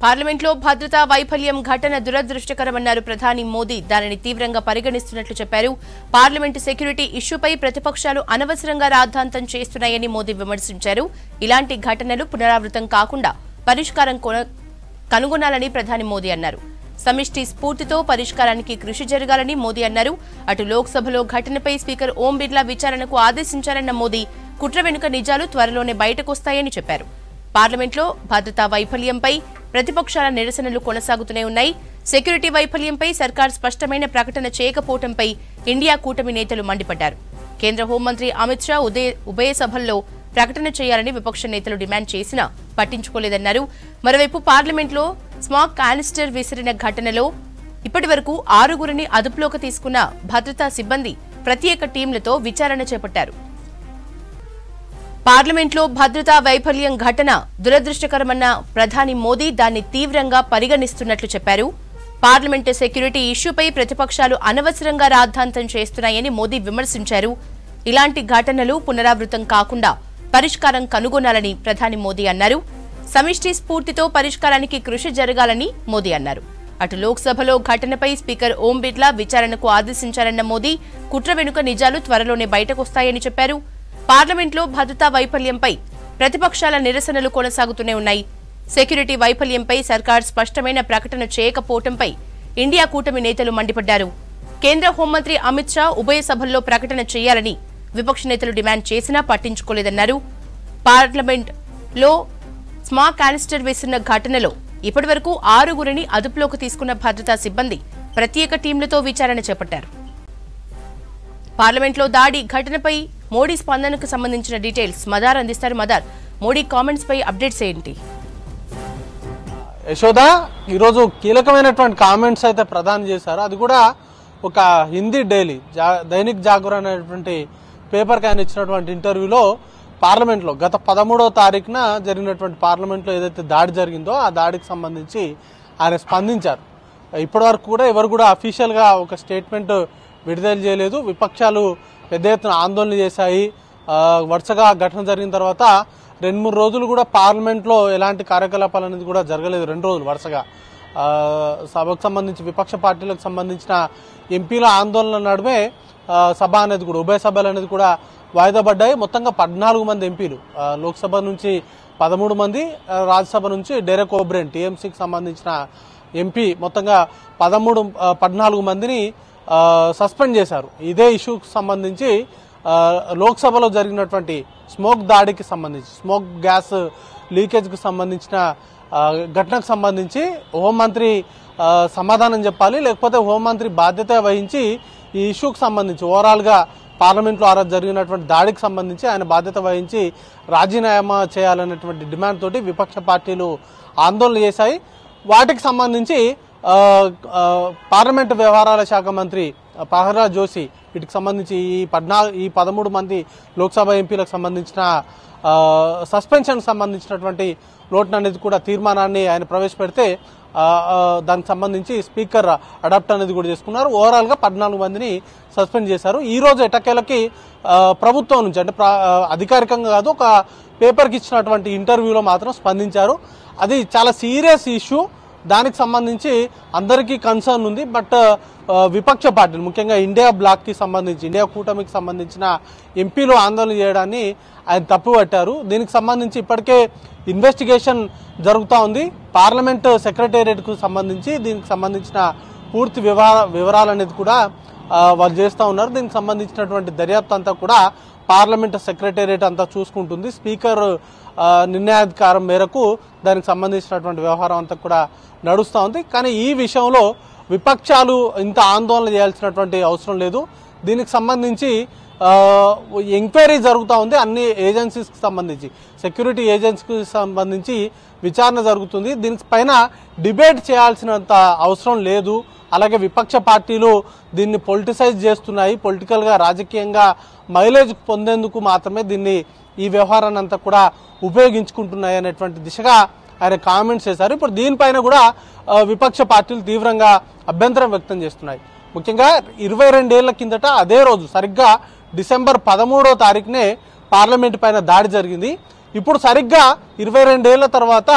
పార్లమెంట్లో భద్రతా వైఫల్యం ఘటన దురదృష్టకరమన్నారు ప్రధాని మోదీ దానిని తీవ్రంగా పరిగణిస్తున్నట్లు చెప్పారు పార్లమెంటు సెక్యూరిటీ ఇష్యూపై ప్రతిపక్షాలు అనవసరంగా రాద్ధాంతం చేస్తున్నాయని మోదీ విమర్శించారు ఇలాంటి ఘటనలు పునరావృతం కాకుండా పరిష్కారం కొన- కనుగొనాలని ప్రధాని మోదీ అన్నారు సమిష్టి స్ఫూర్తితో పరిష్కారానికి కృషి జరగాలని మోదీ అన్నారు అటు లోక్సభలో ఘటనపై స్పీకర్ ఓం బిర్లా విచారణకు ఆదేశించారన్న మోదీ కుట్ర వెనుక నిజాలు త్వరలోనే బయటకొస్తాయని చెప్పారు పార్లమెంట్లో భద్రతా వైఫల్యంపై ప్రతిపక్షాల నిరసనలు కొనసాగుతూనే ఉన్నాయి సెక్యూరిటీ వైఫల్యంపై సర్కార్ స్పష్టమైన ప్రకటన చేయకపోవడంపై ఇండియా కూటమి నేతలు మండిపడ్డారు కేంద్ర హోంమంత్రి అమిత్ షా ఉదయ ఉభయ సభల్లో ప్రకటన చేయాలని విపక్ష నేతలు డిమాండ్ చేసినా పట్టించుకోలేదన్నారు మరోవైపు పార్లమెంట్లో స్మాక్ కానిస్టర్ విసిరిన ఘటనలో ఇప్పటి వరకు ఆరుగురిని అదుపులోకి తీసుకున్న భద్రతా సిబ్బంది ప్రత్యేక టీంలతో విచారణ చేపట్టారు పార్లమెంట్లో భద్రతా వైఫల్యం ఘటన దురదృష్టకరమన్న ప్రధాని మోదీ దాన్ని తీవ్రంగా పరిగణిస్తున్నట్లు చెప్పారు పార్లమెంటు సెక్యూరిటీ ఇష్యూపై ప్రతిపక్షాలు అనవసరంగా రాద్ధాంతం చేస్తున్నాయని మోదీ విమర్శించారు ఇలాంటి ఘటనలు పునరావృతం కాకుండా పరిష్కారం కనుగొనాలని ప్రధాని మోదీ అన్నారు సమిష్టి స్ఫూర్తితో పరిష్కారానికి కృషి జరగాలని మోదీ అన్నారు అటు లోక్సభలో ఘటనపై స్పీకర్ ఓం బిర్లా విచారణకు ఆదేశించారన్న మోదీ కుట్ర వెనుక నిజాలు త్వరలోనే బయటకొస్తాయని చెప్పారు పార్లమెంట్లో భద్రతా వైఫల్యంపై ప్రతిపక్షాల నిరసనలు కొనసాగుతూనే ఉన్నాయి సెక్యూరిటీ వైఫల్యంపై సర్కార్ స్పష్టమైన ప్రకటన చేయకపోవడంపై ఇండియా కూటమి నేతలు మండిపడ్డారు కేంద్ర హోంమంత్రి అమిత్ షా ఉభయ సభల్లో ప్రకటన చేయాలని విపక్ష నేతలు డిమాండ్ చేసినా పట్టించుకోలేదన్నారు పార్లమెంట్ లో స్మా కానిస్టర్ వేసిన ఘటనలో ఇప్పటివరకు ఆరుగురిని అదుపులోకి తీసుకున్న భద్రతా సిబ్బంది ప్రత్యేక టీంలతో విచారణ చేపట్టారు పార్లమెంట్లో దాడి ఘటనపై మోడీ స్పందనకు సంబంధించిన డీటెయిల్స్ మదార్ అందిస్తారు మదార్ మోడీ కామెంట్స్ పై అప్డేట్స్ ఏంటి యశోద ఈరోజు కీలకమైనటువంటి కామెంట్స్ అయితే ప్రదానం చేశారు అది కూడా ఒక హిందీ డైలీ జా దైనిక్ జాగరణ అనేటువంటి పేపర్కి ఆయన ఇచ్చినటువంటి ఇంటర్వ్యూలో పార్లమెంట్లో గత పదమూడవ తారీఖున జరిగినటువంటి పార్లమెంట్లో ఏదైతే దాడి జరిగిందో ఆ దాడికి సంబంధించి ఆయన స్పందించారు ఇప్పటివరకు కూడా ఎవరు కూడా అఫీషియల్గా ఒక స్టేట్మెంట్ విడుదల చేయలేదు విపక్షాలు పెద్ద ఎత్తున ఆందోళన చేశాయి ఆ, వరుసగా ఘటన జరిగిన తర్వాత రెండు మూడు రోజులు కూడా పార్లమెంట్లో ఎలాంటి కార్యకలాపాలు అనేది కూడా జరగలేదు రెండు రోజులు వరుసగా ఆ, సభకు సంబంధించి విపక్ష పార్టీలకు సంబంధించిన ఎంపీల ఆందోళన నడుమే ఆ, సభ అనేది కూడా ఉభయ సభలు అనేది కూడా వాయిదా పడ్డాయి మొత్తంగా పద్నాలుగు మంది ఎంపీలు ఆ, లోక్సభ నుంచి పదమూడు మంది ఆ, రాజ్యసభ నుంచి డెరెక్ ఓబ్రెన్ టీఎంసీకి సంబంధించిన ఎంపీ మొత్తంగా పదమూడు ఆ, పద్నాలుగు మందిని ఆ, సస్పెండ్ చేశారు ఇదే ఇష్యూకి సంబంధించి ఆ, లోక్సభలో జరిగినటువంటి స్మోక్ దాడికి సంబంధించి స్మోక్ గ్యాస్ లీకేజ్కి సంబంధించిన ఆ, ఘటనకు సంబంధించి హోంమంత్రి ఆ, సమాధానం చెప్పాలి లేకపోతే హోంమంత్రి బాధ్యత వహించి ఈ ఇష్యూకి సంబంధించి ఓవరాల్గా పార్లమెంట్లో ఆ రోజు జరిగినటువంటి దాడికి సంబంధించి ఆయన బాధ్యత వహించి రాజీనామా చేయాలనేటువంటి డిమాండ్ తోటి విపక్ష పార్టీలు ఆందోళన చేశాయి వాటికి సంబంధించి ఆ, ఆ, పార్లమెంటు వ్యవహారాల శాఖ మంత్రి ప్రహ్లాద్ జోషి వీటికి సంబంధించి ఈ పద్నాలుగు ఈ పదమూడు మంది లోక్సభ ఎంపీలకు సంబంధించిన ఆ, సస్పెన్షన్ సంబంధించినటువంటి నోట్ అనేది కూడా తీర్మానాన్ని ఆయన ప్రవేశపెడితే ఆ, ఆ, దానికి సంబంధించి స్పీకర్ అడాప్ట్ అనేది కూడా చేసుకున్నారు ఓవరాల్ గా పద్నాలుగు మందిని సస్పెండ్ చేశారు ఈ రోజు ఎటకేలకి ఆ, ప్రభుత్వం నుంచి అంటే ప్ర- ఆ, అధికారికంగా కాదు ఒక పేపర్కి ఇచ్చినటువంటి ఇంటర్వ్యూలో మాత్రం స్పందించారు అది చాలా సీరియస్ ఇష్యూ దానికి సంబంధించి అందరికీ కన్సర్న్ ఉంది బట్ ఆ, విపక్ష పార్టీలు ముఖ్యంగా ఇండియా బ్లాక్ కి సంబంధించి ఇండియా కూటమికి సంబంధించిన ఎంపీలు ఆందోళన చేయడాన్ని ఆయన తప్పుపట్టారు దీనికి సంబంధించి ఇప్పటికే ఇన్వెస్టిగేషన్ జరుగుతూ ఉంది పార్లమెంట్ సెక్రటేరియట్కు సంబంధించి దీనికి సంబంధించిన పూర్తి వివరా వివరాలు అనేది కూడా ఆ, వాళ్ళు చేస్తూ ఉన్నారు దీనికి సంబంధించినటువంటి దర్యాప్తు అంతా కూడా పార్లమెంట్ సెక్రటేరియట్ అంతా చూసుకుంటుంది స్పీకర్ ఆ, నిర్ణయాధికారం మేరకు దానికి సంబంధించినటువంటి వ్యవహారం అంతా కూడా నడుస్తూ ఉంది కానీ ఈ విషయంలో విపక్షాలు ఇంత ఆందోళన చేయాల్సినటువంటి అవసరం లేదు దీనికి సంబంధించి ఆ, ఎంక్వైరీ జరుగుతూ ఉంది అన్ని ఏజెన్సీస్కి సంబంధించి సెక్యూరిటీ ఏజెన్సీకి సంబంధించి విచారణ జరుగుతుంది దీనికి పైన డిబేట్ చేయాల్సినంత అవసరం లేదు అలాగే విపక్ష పార్టీలు దీన్ని పొలిటిసైజ్ చేస్తున్నాయి పొలిటికల్గా రాజకీయంగా మైలేజ్ పొందేందుకు మాత్రమే దీన్ని ఈ వ్యవహారాన్ని అంతా కూడా ఉపయోగించుకుంటున్నాయి అనేటువంటి దిశగా ఆయన కామెంట్స్ చేశారు ఇప్పుడు దీనిపైన కూడా ఆ, విపక్ష పార్టీలు తీవ్రంగా అభ్యంతరం వ్యక్తం చేస్తున్నాయి ముఖ్యంగా ఇరవై రెండేళ్ల కిందట అదే రోజు సరిగ్గా డిసెంబర్ పదమూడో తారీఖునే పార్లమెంట్ పైన దాడి జరిగింది ఇప్పుడు సరిగ్గా ఇరవై రెండేళ్ల తర్వాత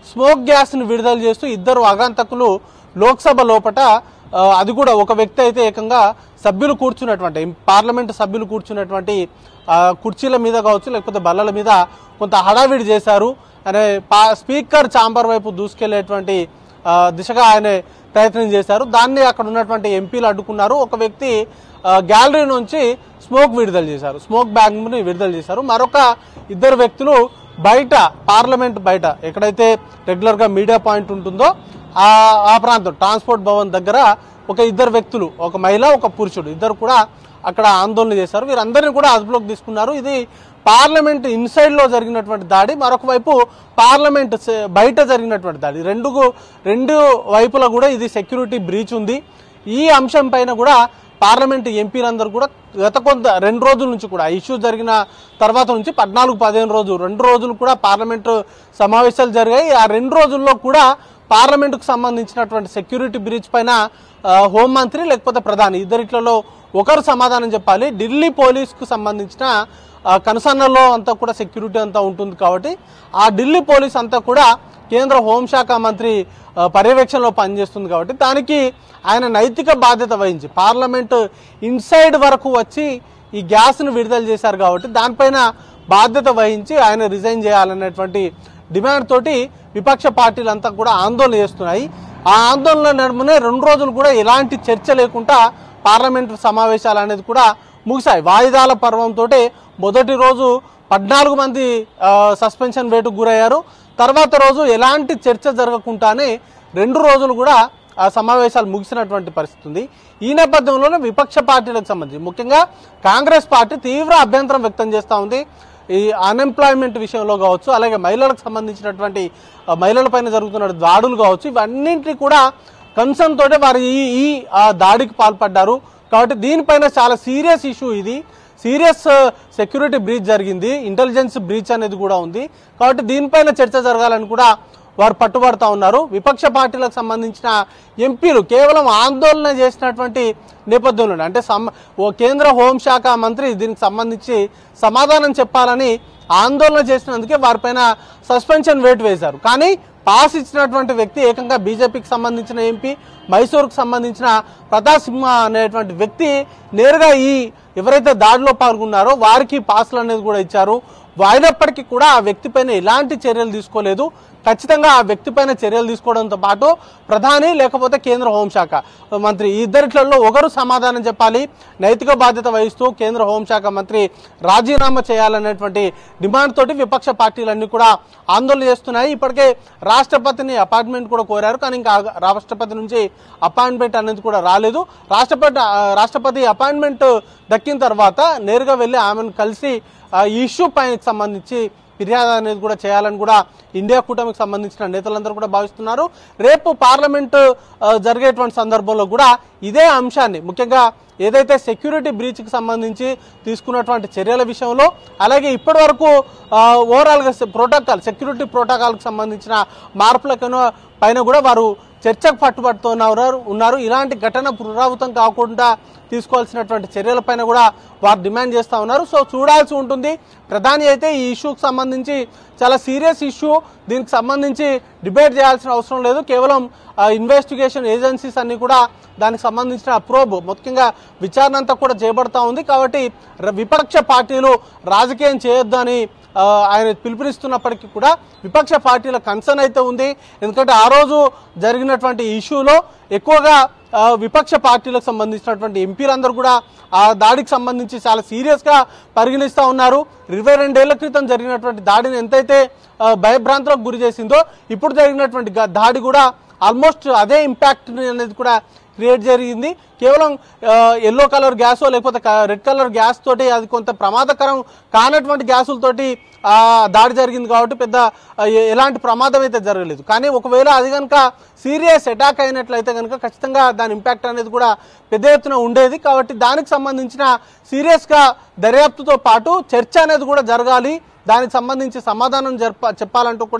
స్మోక్ గ్యాస్ని విడుదల చేస్తూ ఇద్దరు ఆగంతకులు లోక్సభ లోపట ఆ, అది కూడా ఒక వ్యక్తి అయితే ఏకంగా సభ్యులు కూర్చున్నటువంటి పార్లమెంటు సభ్యులు కూర్చున్నటువంటి ఆ, కుర్చీల మీద కావచ్చు లేకపోతే బల్లల మీద కొంత హడావిడి చేశారు అనే పా స్పీకర్ చాంబర్ వైపు దూసుకెళ్లేటువంటి ఆ, దిశగా ఆయన ప్రయత్నం చేశారు దాన్ని అక్కడ ఉన్నటువంటి ఎంపీలు అడ్డుకున్నారు ఒక వ్యక్తి ఆ, గ్యాలరీ నుంచి స్మోక్ విడుదల చేశారు స్మోక్ బ్యాగ్ని విడుదల చేశారు మరొక ఇద్దరు వ్యక్తులు బయట పార్లమెంట్ బయట ఎక్కడైతే రెగ్యులర్గా మీడియా పాయింట్ ఉంటుందో ఆ ఆ ప్రాంతం ట్రాన్స్పోర్ట్ భవన్ దగ్గర ఒక ఇద్దరు వ్యక్తులు ఒక మహిళ ఒక పురుషుడు ఇద్దరు కూడా అక్కడ ఆందోళన చేశారు వీరందరినీ కూడా అదుపులోకి తీసుకున్నారు ఇది పార్లమెంట్ ఇన్సైడ్ లో జరిగినటువంటి దాడి మరొక వైపు పార్లమెంట్ స- బయట జరిగినటువంటి దాడి రెండు రెండు వైపులా కూడా ఇది సెక్యూరిటీ బ్రీచ్ ఉంది ఈ అంశం పైన కూడా పార్లమెంట్ ఎంపీలందరూ కూడా గత కొంత రెండు రోజుల నుంచి కూడా ఇష్యూ జరిగిన తర్వాత నుంచి పద్నాలుగు పదిహేను రోజులు రెండు రోజులు కూడా పార్లమెంటు సమావేశాలు జరిగాయి ఆ రెండు రోజుల్లో కూడా పార్లమెంటుకు సంబంధించినటువంటి సెక్యూరిటీ బ్రీచ్ పైన ఆ, హోంమంత్రి లేకపోతే ప్రధాని ఇద్దరిట్లలో ఒకరు సమాధానం చెప్పాలి ఢిల్లీ పోలీస్కు సంబంధించిన ఆ, కనుసన్నల్లో అంతా కూడా సెక్యూరిటీ అంతా ఉంటుంది కాబట్టి ఆ ఢిల్లీ పోలీస్ అంతా కూడా కేంద్ర హోంశాఖ మంత్రి ఆ, పర్యవేక్షణలో పనిచేస్తుంది కాబట్టి దానికి ఆయన నైతిక బాధ్యత వహించి పార్లమెంట్ ఇన్సైడ్ వరకు వచ్చి ఈ గ్యాస్ను విడుదల చేశారు కాబట్టి దానిపైన బాధ్యత వహించి ఆయన రిజైన్ చేయాలనేటువంటి డిమాండ్ తోటి విపక్ష పార్టీలంతా కూడా ఆందోళన చేస్తున్నాయి ఆ ఆందోళన నడుమునే రెండు రోజులు కూడా ఎలాంటి చర్చ లేకుండా పార్లమెంట్ సమావేశాలు అనేది కూడా ముగిశాయి వాయిదాల పర్వంతో మొదటి రోజు పద్నాలుగు మంది ఆ, సస్పెన్షన్ వేటుకు గురయ్యారు తర్వాత రోజు ఎలాంటి చర్చ జరగకుండానే రెండు రోజులు కూడా ఆ సమావేశాలు ముగిసినటువంటి పరిస్థితి ఉంది ఈ నేపథ్యంలోనే విపక్ష పార్టీలకు సంబంధించి ముఖ్యంగా కాంగ్రెస్ పార్టీ తీవ్ర అభ్యంతరం వ్యక్తం చేస్తూ ఉంది ఈ అన్ఎంప్లాయ్మెంట్ విషయంలో కావచ్చు అలాగే మహిళలకు సంబంధించినటువంటి ఆ, మహిళలపైన జరుగుతున్న దాడులు కావచ్చు ఇవన్నింటినీ కూడా కన్సర్న్ తోటే వారు ఈ ఈ ఆ, దాడికి పాల్పడ్డారు కాబట్టి దీనిపైన చాలా సీరియస్ ఇష్యూ ఇది సీరియస్ సెక్యూరిటీ బ్రీచ్ జరిగింది ఇంటెలిజెన్స్ బ్రీచ్ అనేది కూడా ఉంది కాబట్టి దీనిపైన చర్చ జరగాలని కూడా వారు పట్టుబడతా ఉన్నారు విపక్ష పార్టీలకు సంబంధించిన ఎంపీలు కేవలం ఆందోళన చేసినటువంటి నేపథ్యంలో అంటే సమ ఓ కేంద్ర హోంశాఖ మంత్రి దీనికి సంబంధించి సమాధానం చెప్పాలని ఆందోళన చేసినందుకే వారిపైన సస్పెన్షన్ వేటు వేశారు కానీ పాస్ ఇచ్చినటువంటి వ్యక్తి ఏకంగా బీజేపీకి సంబంధించిన ఎంపీ మైసూర్కు సంబంధించిన ప్రతాప్ సింహ అనేటువంటి వ్యక్తి నేరుగా ఈ ఎవరైతే దాడిలో పాల్గొన్నారో వారికి పాస్లు అనేది కూడా ఇచ్చారు అయినప్పటికీ కూడా ఆ వ్యక్తి పైన ఎలాంటి చర్యలు తీసుకోలేదు ఖచ్చితంగా ఆ వ్యక్తి పైన చర్యలు తీసుకోవడంతో పాటు ప్రధాని లేకపోతే కేంద్ర హోంశాఖ మంత్రి ఈ ఇద్దరిట్లలో ఒకరు సమాధానం చెప్పాలి నైతిక బాధ్యత వహిస్తూ కేంద్ర హోంశాఖ మంత్రి రాజీనామా చేయాలనేటువంటి డిమాండ్ తోటి విపక్ష పార్టీలన్నీ కూడా ఆందోళన చేస్తున్నాయి ఇప్పటికే రాష్ట్రపతిని అపాయింట్మెంట్ కూడా కోరారు కానీ ఇంకా ఆ రాష్ట్రపతి నుంచి అపాయింట్మెంట్ అనేది కూడా రాలేదు రాష్ట్రపతి ఆ, రాష్ట్రపతి అపాయింట్మెంట్ దక్కిన తర్వాత నేరుగా వెళ్ళి ఆమెను కలిసి ఆ, ఈ ఇష్యూ పైన సంబంధించి ఫిర్యాదు అనేది కూడా చేయాలని కూడా ఇండియా కూటమికి సంబంధించిన నేతలందరూ కూడా భావిస్తున్నారు రేపు పార్లమెంట్ ఆ, జరిగేటువంటి సందర్భంలో కూడా ఇదే అంశాన్ని ముఖ్యంగా ఏదైతే సెక్యూరిటీ బ్రీచ్కి సంబంధించి తీసుకున్నటువంటి చర్యల విషయంలో అలాగే ఇప్పటి వరకు ఓవరాల్గా ప్రోటోకాల్ సెక్యూరిటీ ప్రోటోకాల్కి సంబంధించిన మార్పులకు పైన కూడా వారు చర్చకు పట్టుబడుతున్నారు ఉన్నారు ఇలాంటి ఘటన పునరావృతం కాకుండా తీసుకోవాల్సినటువంటి చర్యలపైన కూడా వారు డిమాండ్ చేస్తూ ఉన్నారు సో చూడాల్సి ఉంటుంది ప్రధాని అయితే ఈ ఇష్యూకి సంబంధించి చాలా సీరియస్ ఇష్యూ దీనికి సంబంధించి డిబేట్ చేయాల్సిన అవసరం లేదు కేవలం ఇన్వెస్టిగేషన్ ఏజెన్సీస్ అన్ని కూడా దానికి సంబంధించిన ప్రోబ్ ముఖ్యంగా విచారణ అంతా కూడా చేపడతా ఉంది కాబట్టి ర- విపక్ష పార్టీలు రాజకీయం చేయొద్దు అని ఆ, ఆయన పిలుపునిస్తున్నప్పటికీ కూడా విపక్ష పార్టీల కన్సర్న్ అయితే ఉంది ఎందుకంటే ఆ రోజు జరిగినటువంటి ఇష్యూలో ఎక్కువగా ఆ, విపక్ష పార్టీలకు సంబంధించినటువంటి ఎంపీలందరూ కూడా ఆ దాడికి సంబంధించి చాలా సీరియస్గా పరిగణిస్తూ ఉన్నారు ఇరవై రెండేళ్ల క్రితం జరిగినటువంటి దాడిని ఎంతైతే ఆ, భయభ్రాంతులకు గురి చేసిందో ఇప్పుడు జరిగినటువంటి గా- దాడి కూడా ఆల్మోస్ట్ అదే ఇంపాక్ట్ అనేది కూడా క్రియేట్ జరిగింది కేవలం ఎల్లో కలర్ గ్యాస్ లేకపోతే రెడ్ కలర్ గ్యాస్ తోటి అది కొంత ప్రమాదకరం కానటువంటి గ్యాసులతోటి ఆ, దాడి జరిగింది కాబట్టి పెద్ద ఆ, ఎ- ఎలాంటి ప్రమాదం అయితే జరగలేదు కానీ ఒకవేళ అది కనుక సీరియస్ అటాక్ అయినట్లయితే కనుక ఖచ్చితంగా దాని ఇంపాక్ట్ అనేది కూడా పెద్ద ఎత్తున ఉండేది కాబట్టి దానికి సంబంధించిన సీరియస్గా దర్యాప్తుతో పాటు చర్చ అనేది కూడా జరగాలి దానికి సంబంధించి సమాధానం జరప చెప్పాలంటూ కూడా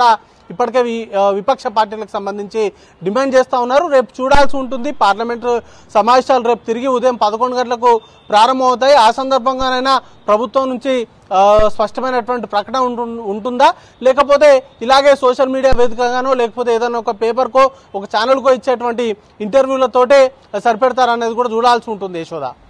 ఇప్పటికే వి- ఆ, విపక్ష పార్టీలకు సంబంధించి డిమాండ్ చేస్తా ఉన్నారు రేపు చూడాల్సి ఉంటుంది పార్లమెంటు సమావేశాలు రేపు తిరిగి ఉదయం పదకొండు గంటలకు ప్రారంభమవుతాయి ఆ సందర్భంగానైనా ప్రభుత్వం నుంచి ఆ, స్పష్టమైనటువంటి ప్రకటన ఉంటు- ఉంటుందా లేకపోతే ఇలాగే సోషల్ మీడియా వేదికగానో లేకపోతే ఏదైనా ఒక పేపర్కో ఒక ఛానల్కో ఇచ్చేటువంటి ఇంటర్వ్యూలతోటే సరిపెడతారనేది కూడా చూడాల్సి ఉంటుంది యశోద